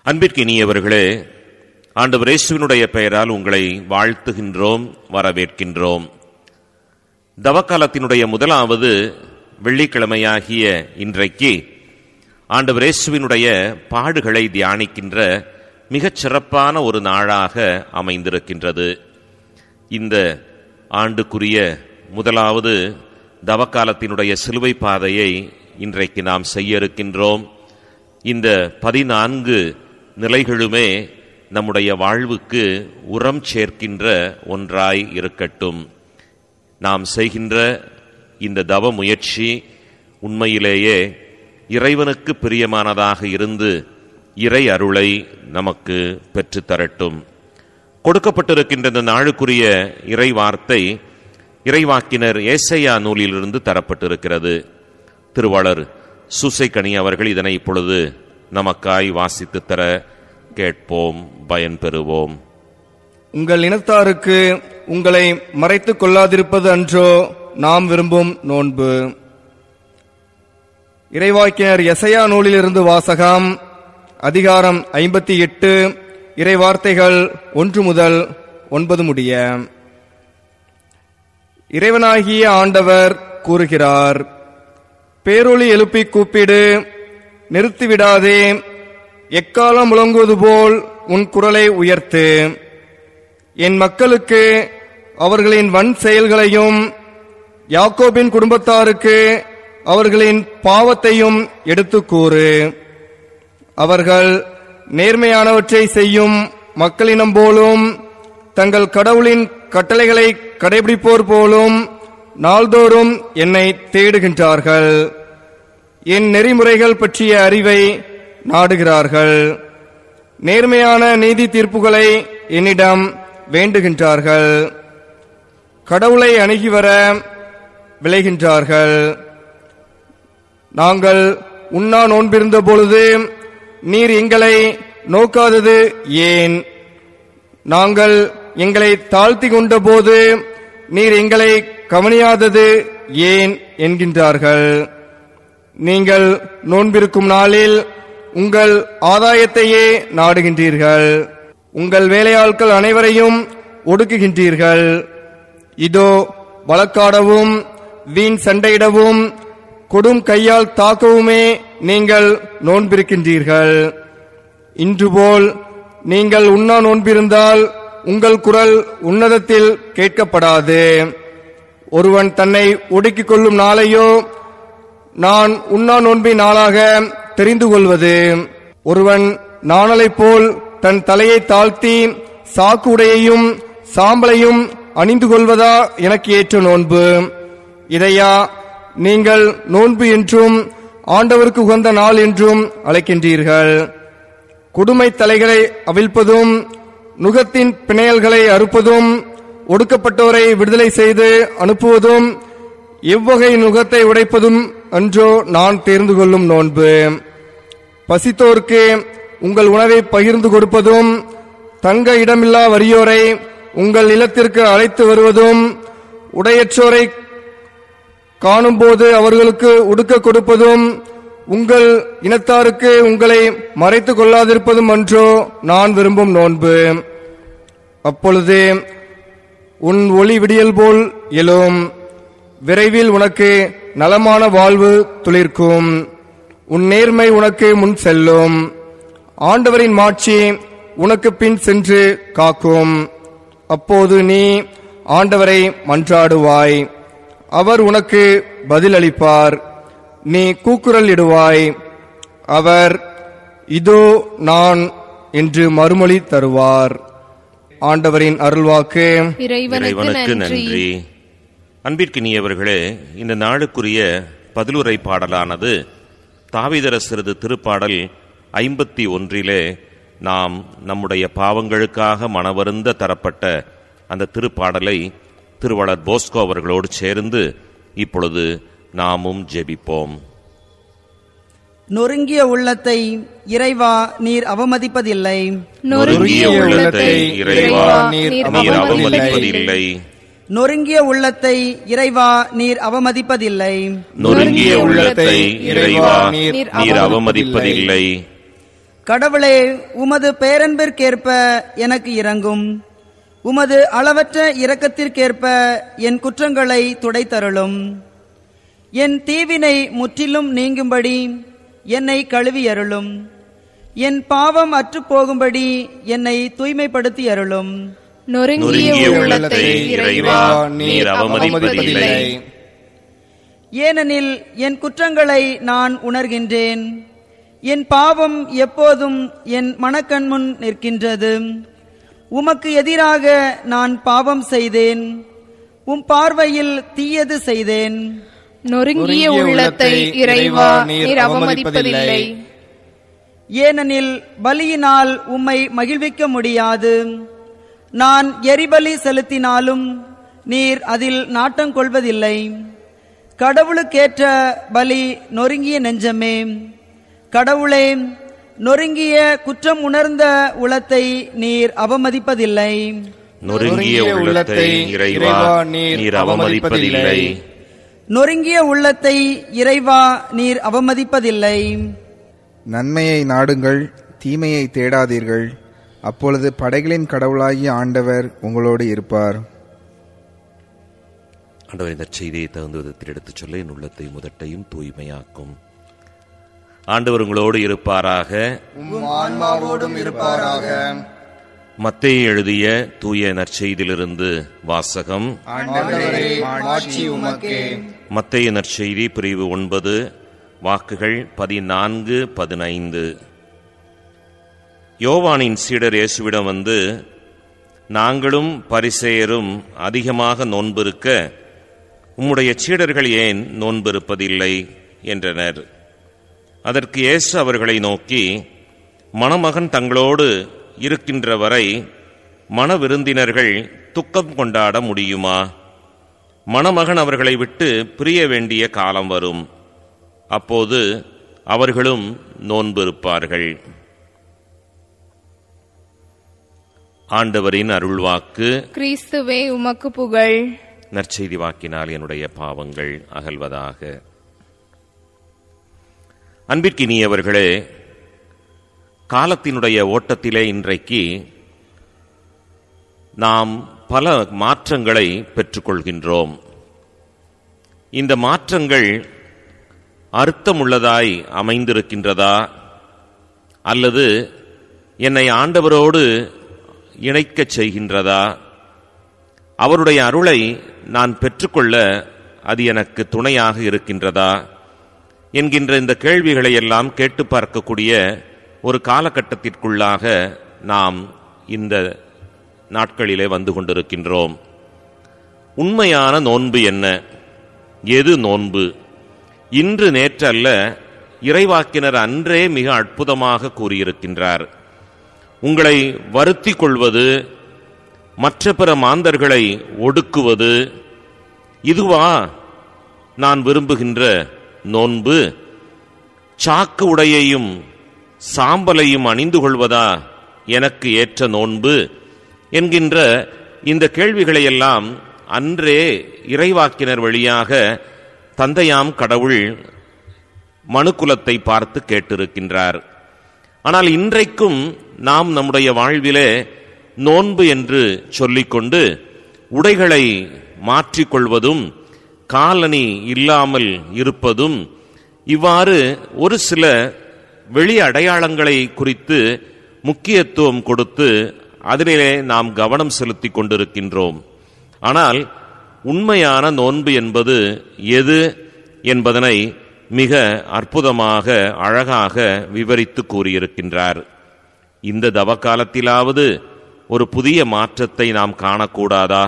அன்பிற்கினியவர்களே ஆண்டவர் இயேசுவினுடைய பெயரால் உங்களை வாழ்த்துகின்றோம் வரவேற்கின்றோம் தவக்காலத்தினுடைய முதலாவது வெள்ளிக்கிழமையாகிய இன்றைக்கு ஆண்டவர் இயேசுவினுடைய பாடுகளை தியானிக்கின்ற மிகச் சிறப்பான ஒரு நாளாக அமைந்திருக்கின்றது இந்த ஆண்டுக்குரிய முதலாவது தவக்காலத்தினுடைய சிலுவை பாதையை இன்றைக்கு நாம் செய்ய இருக்கின்றோம் இந்த பதினான்கு நிலைகளுமே நம்முடைய வாழ்வுக்கு உரம் சேர்க்கின்ற ஒன்றாய் இருக்கட்டும் நாம் செய்கின்ற இந்த தவ முயற்சி உண்மையிலேயே இறைவனுக்கு பிரியமானதாக இருந்து இறை அருளை நமக்கு பெற்றுத்தரட்டும் கொடுக்கப்பட்டிருக்கின்ற இந்த நாளுக்குரிய இறை வார்த்தை இறைவாக்கினர் ஏசையா நூலிலிருந்து தரப்பட்டிருக்கிறது திருவாளர் சூசைக்கணி அவர்கள் இதனை இப்பொழுது நமக்காய் வாசித்து தர கேட்போம் பயன் பெறுவோம் உங்கள் இனத்தாருக்கு உங்களை மறைத்துக் கொள்ளாதிருப்பது அன்றோ நாம் விரும்பும் நோன்பு இறைவாக்கினர் எசையா நூலிலிருந்து வாசகம் அதிகாரம் ஐம்பத்தி எட்டு இறைவார்த்தைகள் ஒன்று முதல் ஒன்பது முடிய இறைவனாகிய ஆண்டவர் கூறுகிறார் பேரொளி எழுப்பி கூப்பிடு நிறுத்திவிடாதே எக்காலம் முழங்குவது போல் உன் குரலை உயர்த்து என் மக்களுக்கு அவர்களின் வன் செயல்களையும் யாக்கோபின் குடும்பத்தாருக்கு அவர்களின் பாவத்தையும் எடுத்துக் கூறு அவர்கள் நேர்மையானவற்றை செய்யும் மக்களினம் போலும் தங்கள் கடவுளின் கட்டளைகளை கடைபிடிப்போர் போலும் நாள்தோறும் என்னை தேடுகின்றார்கள் என் நெறிமுறைகள் பற்றிய அறிவை நாடுகிறார்கள் நேர்மையான நீதி தீர்ப்புகளை என்னிடம் வேண்டுகின்றார்கள் கடவுளை அணுகி வர விளைகின்றார்கள் நாங்கள் உண்ணா நோன்பிருந்த பொழுது நீர் எங்களை நோக்காதது ஏன் நாங்கள் எங்களை தாழ்த்தி கொண்ட போது நீர் எங்களை கவனியாதது ஏன் என்கின்றார்கள் நீங்கள் நோன்பிருக்கும் நாளில் உங்கள் ஆதாயத்தையே நாடுகின்றீர்கள் உங்கள் வேலையாட்கள் அனைவரையும் ஒடுக்குகின்றீர்கள் இதோ வழக்காடவும் வீண் சண்டையிடவும் கொடும் கையால் தாக்கவுமே நீங்கள் நோன்பிருக்கின்றீர்கள் இன்று போல் நீங்கள் உண்ணா நோன்பிருந்தால் உங்கள் குரல் உன்னதத்தில் கேட்கப்படாது ஒருவன் தன்னை ஒடுக்கிக் கொள்ளும் நாளையோ நான் உண்ணா நோன்பின் நாளாக தெரிந்து கொள்வது ஒருவன் நாணலைப் போல் தன் தலையை தாழ்த்தி சாக்கு உடையையும் சாம்பலையும் அணிந்து கொள்வதா எனக்கு ஏற்ற நோன்பு இதையா நீங்கள் நோன்பு என்றும் ஆண்டவருக்கு உகந்த நாள் என்றும் அழைக்கின்றீர்கள் குடுமை தலைகளை அவிழ்ப்பதும் நுகத்தின் பிணையல்களை அறுப்பதும் ஒடுக்கப்பட்டோரை விடுதலை செய்து அனுப்புவதும் எவ்வகை நுகத்தை உடைப்பதும் அன்றோ நான் தேர்ந்து கொள்ளும் நோன்பு பசித்தோர்க்கு உங்கள் உணவை பகிர்ந்து கொடுப்பதும் தங்க இடமில்லா வறியோரை உங்கள் நிலத்திற்கு அழைத்து வருவதும் உடையற்றோரை காணும்போது அவர்களுக்கு உடுக்க கொடுப்பதும் உங்கள் இனத்தாருக்கு உங்களை மறைத்துக் கொள்ளாதிருப்பதும் அன்றோ நான் விரும்பும் நோன்பு அப்பொழுது உன் ஒளி விடியல் போல் எழும் விரைவில் உனக்கு நலமான வாழ்வு துளிர்க்கும் உன் நேர்மை உனக்கு முன் செல்லும் ஆண்டவரின் மாட்சி உனக்கு பின் சென்று காக்கும் அப்போது நீ ஆண்டவரை மன்றாடுவாய் அவர் உனக்கு பதிலளிப்பார் நீ கூக்குரல் இடுவாய் அவர் இதோ நான் என்று மறுமொழி தருவார் ஆண்டவரின் அருள்வாக்கு இறைவனுக்கு இறைவனுக்கு நன்றி நன்றி அன்பிற்கினியவர்களே இந்த நாளுக்குரிய பதிலுரை பாடலானது தாவிதரசரது திருப்பாடல் ஐம்பத்தி ஒன்றிலே நாம் நம்முடைய பாவங்களுக்காக மனவருந்த தரப்பட்ட அந்த திருப்பாடலை திருவளர் போஸ்கோ அவர்களோடு சேர்ந்து இப்பொழுது நாமும் ஜெபிப்போம் நொறுங்கிய உள்ளத்தை இறைவா நீர் அவமதிப்பதில்லை நொறுங்கிய உள்ளத்தை இறைவா நீர் நீர் அவமதிப்பதில்லை அவமதிப்பதில்லை நொறுங்கிய உள்ளத்தை இறைவா நீர் அவமதிப்பதில்லை நொறுங்கிய உள்ளத்தை இறைவா நீர் நீர் அவமதிப்பதில்லை கடவுளே உமது பேரன்பிற்கேற்ப எனக்கு இரங்கும் உமது அளவற்ற இரக்கத்திற்கேற்ப என் குற்றங்களை துடைத்தருளும் என் தீவினை முற்றிலும் நீங்கும்படி என்னை கழுவியருளும் என் பாவம் அற்றுப் போகும்படி என்னை தூய்மைப்படுத்தி அருளும் நொறுங்கிய உள்ளத்தை இறைவா நீர் அவமதிப்பதில்லை ஏனெனில் என் குற்றங்களை நான் உணர்கின்றேன் என் பாவம் எப்போதும் என் மனக்கண்முன் நிற்கின்றது உமக்கு எதிராக நான் பாவம் செய்தேன் உம் பார்வையில் தீயது செய்தேன் நொறுங்கிய உள்ளத்தை இறைவா நீர் அவமதிப்பதில்லை ஏனெனில் பலியினால் உம்மை மகிழ்விக்க முடியாது நான் எரிபலி செலுத்தினாலும் நீர் அதில் நாட்டம் கொள்வதில்லை கடவுளுக்கேற்ற பலி நொறுங்கிய நெஞ்சமே கடவுளே நொறுங்கிய குற்றம் உணர்ந்த உளத்தை நீர் அவமதிப்பதில்லை நொறுங்கிய உள்ளத்தை இறைவா நீர் அவமதிப்பதில்லை நொறுங்கிய உள்ளத்தை இறைவா நீர் அவமதிப்பதில்லை நன்மையை நாடுங்கள் தீமையை தேடாதீர்கள் அப்பொழுது படைகளின் கடவுளாகிய ஆண்டவர் உங்களோடு இருப்பார் ஆண்டவர் இந்த செய்தியை தகுந்த விதத்தில் எடுத்துச் சொல்ல என் உள்ளத்தை முதட்டையும் தூய்மையாக்கும் ஆண்டவர் உங்களோடு இருப்பாராக உம் ஆன்மாவோடும் இருப்பாராக மத்தேயு எழுதிய தூய நற்செய்தியிலிருந்து வாசகம் ஆண்டவரே மாட்சி உமக்கே மத்தேயு நற்செய்தி பிரிவு ஒன்பது வாக்குகள் பதினான்கு பதினைந்து யோவானின் சீடர் இயேசுவிடம் வந்து நாங்களும் பரிசேயரும் அதிகமாக நோன்பிருக்க உம்முடைய சீடர்கள் ஏன் நோன்பிருப்பதில்லை என்றனர் அதற்கு இயேசு அவர்களை நோக்கி மணமகன் தங்களோடு இருக்கின்ற வரை மணவிருந்தினர்கள் துக்கம் கொண்டாட முடியுமா மணமகன் அவர்களை விட்டு பிரிய வேண்டிய காலம் வரும் அப்போது அவர்களும் நோன்பிருப்பார்கள் ஆண்டவரின் அருள்வாக்கு கிறிஸ்துவே உமக்கு புகழ் நற்செய்தி வாக்கினால் என்னுடைய பாவங்கள் அகல்வதாக அன்பிற்கினியவர்களே காலத்தினுடைய ஓட்டத்திலே இன்றைக்கு நாம் பல மாற்றங்களை பெற்றுக்கொள்கின்றோம் இந்த மாற்றங்கள் அர்த்தமுள்ளதாய் அமைந்திருக்கின்றதா அல்லது என்னை ஆண்டவரோடு இணைக்கச் செய்கின்றதா அவருடைய அருளை நான் பெற்றுக்கொள்ள அது எனக்கு துணையாக இருக்கின்றதா என்கின்ற இந்த கேள்விகளை எல்லாம் கேட்டு பார்க்கக்கூடிய ஒரு காலகட்டத்திற்குள்ளாக நாம் இந்த நாட்களிலே வந்து கொண்டிருக்கின்றோம் உண்மையான நோன்பு என்ன எது நோன்பு இன்று நேற்றல்ல இறைவாக்கினர் அன்றே மிக அற்புதமாக கூறியிருக்கின்றார் உங்களை வருத்திக் கொள்வது மற்ற பிற மாந்தர்களை ஒடுக்குவது இதுவா நான் விரும்புகின்ற நோன்பு சாக்கு உடையையும் சாம்பலையும் அணிந்து கொள்வதா எனக்கு ஏற்ற நோன்பு என்கின்ற இந்த கேள்விகளையெல்லாம் அன்றே இறைவாக்கினர் வழியாக தந்தையாம் கடவுள் மனுக்குலத்தை பார்த்து கேட்டிருக்கின்றார் ஆனால் இன்றைக்கும் நாம் நம்முடைய வாழ்விலே நோன்பு என்று சொல்லிக்கொண்டு உடைகளை மாற்றிக்கொள்வதும் காலணி இல்லாமல் இருப்பதும் இவ்வாறு ஒரு சில வெளி அடையாளங்களை குறித்து முக்கியத்துவம் கொடுத்து அதிலே நாம் கவனம் செலுத்திக் கொண்டிருக்கின்றோம் ஆனால் உண்மையான நோன்பு என்பது எது என்பதனை மிக அற்புதமாக அழகாக விவரித்து கூறியிருக்கின்றார் இந்த தவக்காலத்திலாவது ஒரு புதிய மாற்றத்தை நாம் காணக்கூடாதா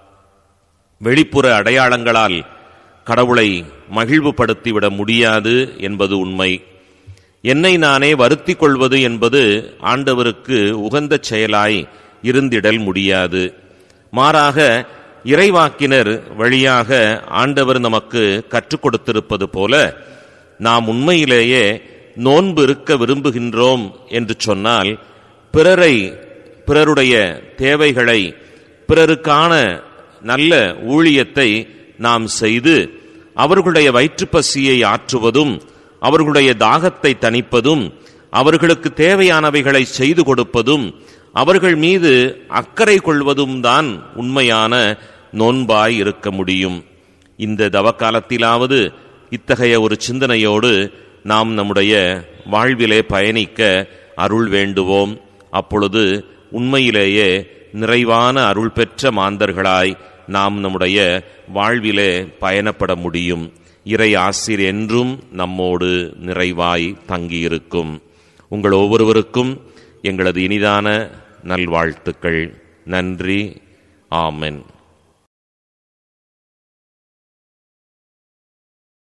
வெளிப்புற அடையாளங்களால் கடவுளை மகிழ்வுபடுத்திவிட முடியாது என்பது உண்மை என்னை நானே வருத்திக் கொள்வது என்பது ஆண்டவருக்கு உகந்த செயலாய் இருந்திடல் முடியாது மாறாக இறைவாக்கினர் வழியாக ஆண்டவர் நமக்கு கற்றுக் கொடுத்திருப்பது போல நாம் உண்மையிலேயே நோன்பு இருக்க விரும்புகின்றோம் என்று சொன்னால் பிறரை பிறருடைய தேவைகளை பிறருக்கான நல்ல ஊழியத்தை நாம் செய்து அவர்களுடைய வயிற்றுப்பசியை ஆற்றுவதும் அவர்களுடைய தாகத்தை தணிப்பதும் அவர்களுக்கு தேவையானவைகளை செய்து கொடுப்பதும் அவர்கள் மீது அக்கறை கொள்வதும் தான் உண்மையான நோன்பாய் இருக்க முடியும் இந்த தவக்காலத்திலாவது இத்தகைய ஒரு சிந்தனையோடு நாம் நம்முடைய வாழ்விலே பயணிக்க அருள் வேண்டுவோம் அப்பொழுது உண்மையிலேயே நிறைவான அருள் பெற்ற மாந்தர்களாய் நாம் நம்முடைய வாழ்விலே பயணப்பட முடியும் இறை ஆசிர் என்றும் நம்மோடு நிறைவாய் தங்கியிருக்கும் உங்கள் ஒவ்வொருவருக்கும் எங்களது இனிதான நல்வாழ்த்துக்கள் நன்றி ஆமென்